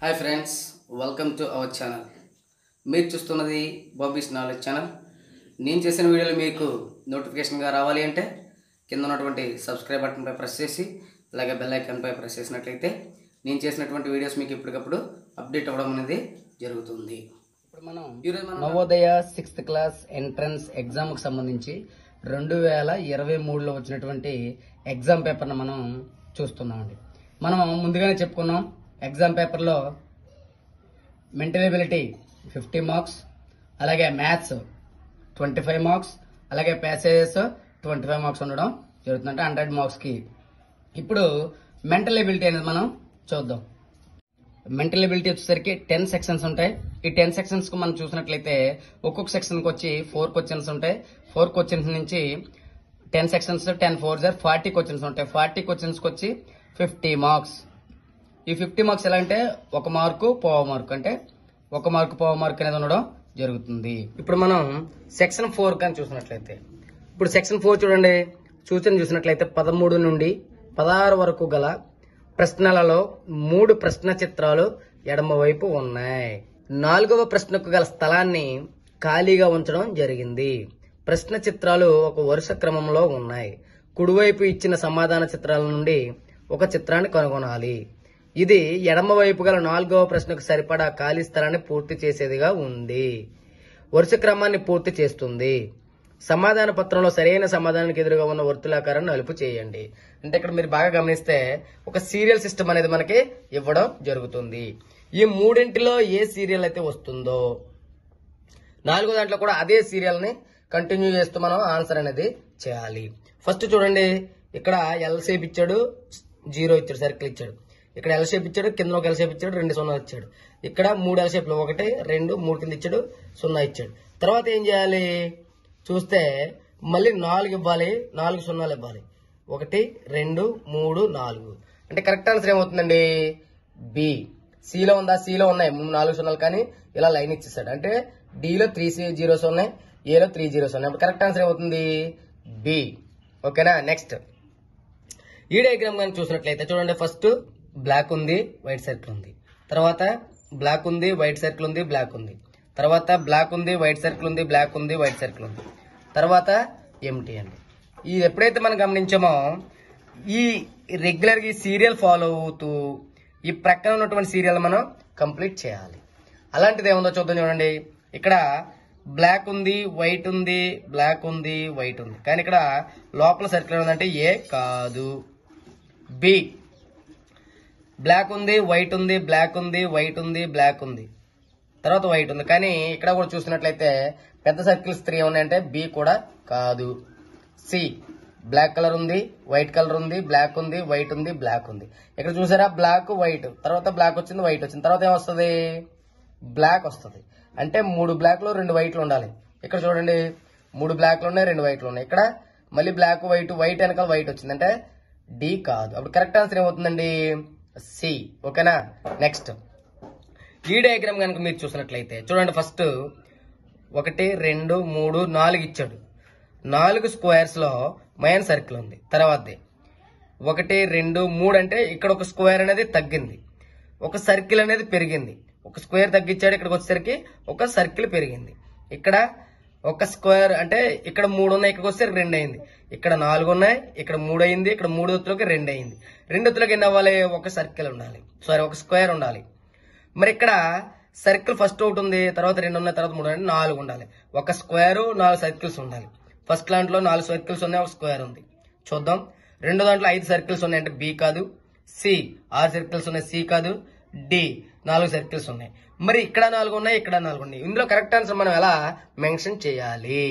hi friends welcome to our channel మీరు చూస్తున్నది Bobby's knowledge channel నేను చేసిన వీడియోలు మీకు నోటిఫికేషన్గా రావాలి అంటే కింద ఉన్నటువంటి సబ్స్క్రైబ్ బటన్పై ప్రెస్ చేసి అలాగే బెల్ ఐకాన్పై ప్రెస్ చేసినట్లయితే నేను చేసినటువంటి వీడియోస్ మీకు ఎప్పటికప్పుడు అప్డేట్ అవ్వడం అనేది జరుగుతుంది ఇప్పుడు మనం ఈరోజు మనం నవోదయ సిక్స్త్ క్లాస్ ఎంట్రన్స్ ఎగ్జామ్కి సంబంధించి రెండు వేల ఇరవై మూడులో వచ్చినటువంటి ఎగ్జామ్ పేపర్ను మనం చూస్తున్నామండి మనం ముందుగానే చెప్పుకున్నాం ఎగ్జామ్ పేపర్లో మెంటల్ ఎబిలిటీ ఫిఫ్టీ మార్క్స్ అలాగే మ్యాథ్స్ ట్వంటీ ఫైవ్ మార్క్స్ అలాగే ప్యాసేజెస్ ట్వంటీ ఫైవ్ మార్క్స్ ఉండడం జరుగుతుంది అంటే హండ్రెడ్ మార్క్స్కి ఇప్పుడు మెంటల్ ఎబిలిటీ అనేది మనం చూద్దాం మెంటల్ ఎబిలిటీ వచ్చేసరికి టెన్ సెక్షన్స్ ఉంటాయి ఈ టెన్ సెక్షన్స్ కు మనం చూసినట్లయితే ఒక్కొక్క సెక్షన్ కి వచ్చి ఫోర్ క్వశ్చన్స్ ఉంటాయి ఫోర్ క్వశ్చన్స్ నుంచి టెన్ సెక్షన్స్ టెన్ ఫోర్ జార్ ఫార్టీ క్వశ్చన్స్ ఉంటాయి ఫార్టీ క్వశ్చన్స్ కి వచ్చి ఫిఫ్టీ మార్క్స్ ఈ ఫిఫ్టీ మార్క్స్ ఎలా అంటే ఒక మార్కు పోవ మార్క్ అంటే ఒక మార్కు పోవ మార్క్ అనేది ఉండడం జరుగుతుంది ఇప్పుడు మనం సెక్షన్ ఫోర్ కానీ చూసినట్లయితే ఇప్పుడు సెక్షన్ ఫోర్ చూడండి సూచన చూసినట్లయితే పదమూడు నుండి పదహారు వరకు గల ప్రశ్నలలో మూడు ప్రశ్న చిత్రాలు ఎడమ వైపు ఉన్నాయి నాలుగవ ప్రశ్నకు గల స్థలాన్ని ఖాళీగా ఉంచడం జరిగింది ప్రశ్న చిత్రాలు ఒక వరుస క్రమంలో ఉన్నాయి కుడివైపు ఇచ్చిన సమాధాన చిత్రాల నుండి ఒక చిత్రాన్ని కనుగొనాలి ఇది ఎడమ వైపు గల నాలుగవ ప్రశ్నకు సరిపడా ఖాళీ స్థలాన్ని పూర్తి చేసేదిగా ఉంది వరుస క్రమాన్ని పూర్తి చేస్తుంది సమాధాన పత్రంలో సరైన సమాధానానికి ఎదురుగా ఉన్న వర్తులాకారాన్ని నలుపు చేయండి అంటే ఇక్కడ మీరు బాగా గమనిస్తే ఒక సీరియల్ సిస్టమ్ అనేది మనకి ఇవ్వడం జరుగుతుంది ఈ మూడింటిలో ఏ సీరియల్ అయితే వస్తుందో నాలుగో దాంట్లో కూడా అదే సీరియల్ ని కంటిన్యూ చేస్తూ మనం ఆన్సర్ అనేది చేయాలి ఫస్ట్ చూడండి ఇక్కడ ఎల్ షేప్ ఇచ్చాడు జీరో ఇచ్చాడు సర్కిల్ ఇచ్చాడు ఇక్కడ ఎల్ షేప్ ఇచ్చాడు కింద ఒక ఎల్ షేప్ ఇచ్చాడు రెండు సున్నా ఇచ్చాడు ఇక్కడ మూడు ఎల్ షేప్లు ఒకటి రెండు మూడు కింద ఇచ్చాడు సున్నా ఇచ్చాడు తర్వాత ఏం చేయాలి చూస్తే మళ్ళీ నాలుగు ఇవ్వాలి నాలుగు సున్నాలు ఇవ్వాలి ఒకటి రెండు మూడు నాలుగు అంటే కరెక్ట్ ఆన్సర్ ఏమవుతుందండి బి సిలో ఉందా సిలో ఉన్నాయి మూడు నాలుగు సున్నాలు కానీ ఇలా లైన్ ఇచ్చేసాడు అంటే డిలో త్రీ జీరోస్ ఉన్నాయి ఏలో త్రీ జీరోస్ ఉన్నాయి అప్పుడు కరెక్ట్ ఆన్సర్ ఏమవుతుంది బి ఓకేనా నెక్స్ట్ ఈ డయాగ్రామ్ కానీ చూసినట్లయితే చూడండి ఫస్ట్ బ్లాక్ ఉంది వైట్ సర్కిల్ ఉంది తర్వాత బ్లాక్ ఉంది వైట్ సర్కిల్ ఉంది బ్లాక్ ఉంది తర్వాత బ్లాక్ ఉంది వైట్ సర్కిల్ ఉంది బ్లాక్ ఉంది వైట్ సర్కిల్ ఉంది తర్వాత ఎంటీ అండి ఇది ఎప్పుడైతే మనం గమనించామో ఈ రెగ్యులర్ ఈ సీరియల్ ఫాలో అవుతూ ఈ ప్రక్కన ఉన్నటువంటి సీరియల్ మనం కంప్లీట్ చేయాలి అలాంటిది ఏముందో చూద్దాం చూడండి ఇక్కడ బ్లాక్ ఉంది వైట్ ఉంది బ్లాక్ ఉంది వైట్ ఉంది కానీ ఇక్కడ లోపల సర్కిల్ ఉందంటే ఏ కాదు బి బ్లాక్ ఉంది వైట్ ఉంది బ్లాక్ ఉంది వైట్ ఉంది బ్లాక్ ఉంది తర్వాత వైట్ ఉంది కానీ ఇక్కడ కూడా చూసినట్లయితే పెద్ద సర్కిల్స్ త్రీ ఉన్నాయంటే బి కూడా కాదు సి బ్లాక్ కలర్ ఉంది వైట్ కలర్ ఉంది బ్లాక్ ఉంది వైట్ ఉంది బ్లాక్ ఉంది ఇక్కడ చూసారా బ్లాక్ వైట్ తర్వాత బ్లాక్ వచ్చింది వైట్ వచ్చింది తర్వాత ఏమొస్తుంది బ్లాక్ వస్తుంది అంటే మూడు బ్లాక్లు రెండు వైట్లు ఉండాలి ఇక్కడ చూడండి మూడు బ్లాక్లు ఉన్నాయి రెండు వైట్లు ఉన్నాయి ఇక్కడ మళ్ళీ బ్లాక్ వైట్ వైట్ వెనకాల వైట్ వచ్చింది అంటే డి కాదు అప్పుడు కరెక్ట్ ఆన్సర్ ఏమవుతుందండి సి ఓకేనా నెక్స్ట్ ఈ డయాగ్రామ్ కనుక మీరు చూసినట్లయితే చూడండి ఫస్ట్ ఒకటి రెండు మూడు నాలుగు ఇచ్చాడు నాలుగు స్క్వేర్స్ లో మైన్ సర్కిల్ ఉంది తర్వాతది ఒకటి రెండు మూడు అంటే ఇక్కడ ఒక స్క్వేర్ అనేది తగ్గింది ఒక సర్కిల్ అనేది పెరిగింది ఒక స్క్వేర్ తగ్గించాడు ఇక్కడికి వచ్చేసరికి ఒక సర్కిల్ పెరిగింది ఇక్కడ ఒక స్క్వేర్ అంటే ఇక్కడ మూడు ఉన్నాయి ఇక్కడికి వచ్చేసరికి రెండు అయింది ఇక్కడ నాలుగు ఉన్నాయి ఇక్కడ మూడు అయింది ఇక్కడ మూడు ఒత్తులోకి రెండు అయింది రెండు ఒత్తులోకి ఎన్ని అవ్వాలి ఒక సర్కిల్ ఉండాలి సారీ ఒక స్క్వేర్ ఉండాలి మరి ఇక్కడ సర్కిల్ ఫస్ట్ ఒకటి ఉంది తర్వాత రెండు ఉన్నాయి తర్వాత మూడు అంటే నాలుగు ఉండాలి ఒక స్క్వేర్ నాలుగు సర్కిల్స్ ఉండాలి ఫస్ట్ దాంట్లో నాలుగు సర్కిల్స్ ఉన్నాయి ఒక స్క్వేర్ ఉంది చూద్దాం రెండో దాంట్లో ఐదు సర్కిల్స్ ఉన్నాయి అంటే బి కాదు సి ఆరు సర్కిల్స్ ఉన్నాయి సి కాదు డి నాలుగు సర్కిల్స్ ఉన్నాయి మరి ఇక్కడ నాలుగు ఉన్నాయి ఇక్కడ నాలుగు ఉన్నాయి ఇందులో కరెక్ట్ ఆన్సర్ మనం ఎలా మెన్షన్ చేయాలి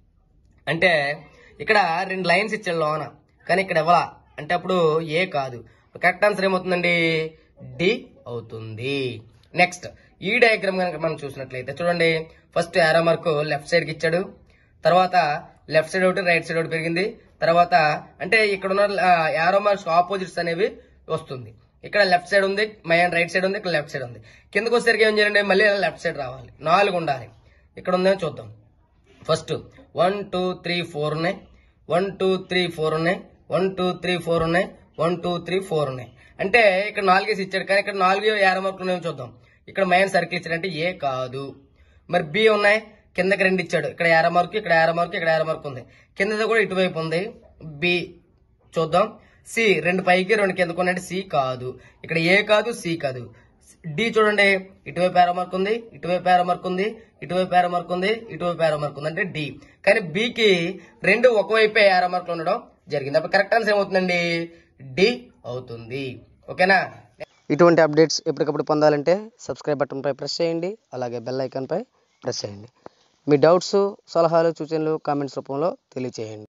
అంటే ఇక్కడ రెండు లైన్స్ ఇచ్చాడు లోన కానీ ఇక్కడ ఇవ్వాల అంటే అప్పుడు ఏ కాదు కరెక్ట్ ఆన్సర్ ఏమవుతుందండి డి అవుతుంది నెక్స్ట్ ఈ డయాగ్రామ్ కనుక మనం చూసినట్లయితే చూడండి first arrow mark left side కి ఇచ్చాడు తర్వాత లెఫ్ట్ సైడ్ ఒకటి రైట్ సైడ్ ఒకటి పెరిగింది తర్వాత అంటే ఇక్కడ ఉన్న యారో మార్క్స్ ఆపోజిట్స్ అనేవి వస్తుంది ఇక్కడ లెఫ్ట్ సైడ్ ఉంది మైన్ రైట్ సైడ్ ఉంది ఇక్కడ లెఫ్ట్ సైడ్ ఉంది కిందకు వచ్చేసరికి ఏం చేయండి మళ్ళీ లెఫ్ట్ సైడ్ రావాలి నాలుగు ఉండాలి ఇక్కడ ఉందేమో చూద్దాం first one two three four ఉన్నాయి వన్ టూ త్రీ ఫోర్ ఉన్నాయి వన్ టూ త్రీ ఫోర్ ఉన్నాయి వన్ టూ త్రీ ఫోర్ ఉన్నాయి అంటే ఇక్కడ నాలుగేసి ఇచ్చాడు కానీ ఇక్కడ నాలుగు యారో మార్కులు ఉన్నాయో చూద్దాం ఇక్కడ మైనస్ సర్కిల్ ఇచ్చాడు అంటే ఏ కాదు మరి బి ఉన్నాయి కిందకి రెండు ఇచ్చాడు ఇక్కడ యారో మార్క్ ఇక్కడ యారో మార్క్ ఇక్కడ యారో మార్క్ ఉంది కిందది కూడా ఇటువైపు ఉంది బి చూద్దాం సి రెండు పైకి రెండు కిందకు ఉన్నాయంటే సి కాదు ఇక్కడ ఏ కాదు సి కాదు డి చూడండి ఇటువైపు యారో మార్క్ ఉంది ఇటువైపు యారో మార్క్ ఉంది ఇటువైపు యారో మార్క్ ఉంది ఇటువైపు యారో మార్క్ ఉంది అంటే డి కానీ బికి రెండు ఒకవైపే యారో మార్కులు ఉండడం జరిగింది అప్పుడు కరెక్ట్ ఆన్సర్ ఏమవుతుందండి డి అవుతుంది ఓకేనా ఇటువంటి అప్డేట్స్ ఎప్పటికప్పుడు పొందాలంటే సబ్స్క్రైబ్ బటన్పై ప్రెస్ చేయండి అలాగే బెల్ ఐకాన్పై ప్రెస్ చేయండి మీ డౌట్స్ సలహాలు సూచనలు కామెంట్స్ రూపంలో తెలియచేయండి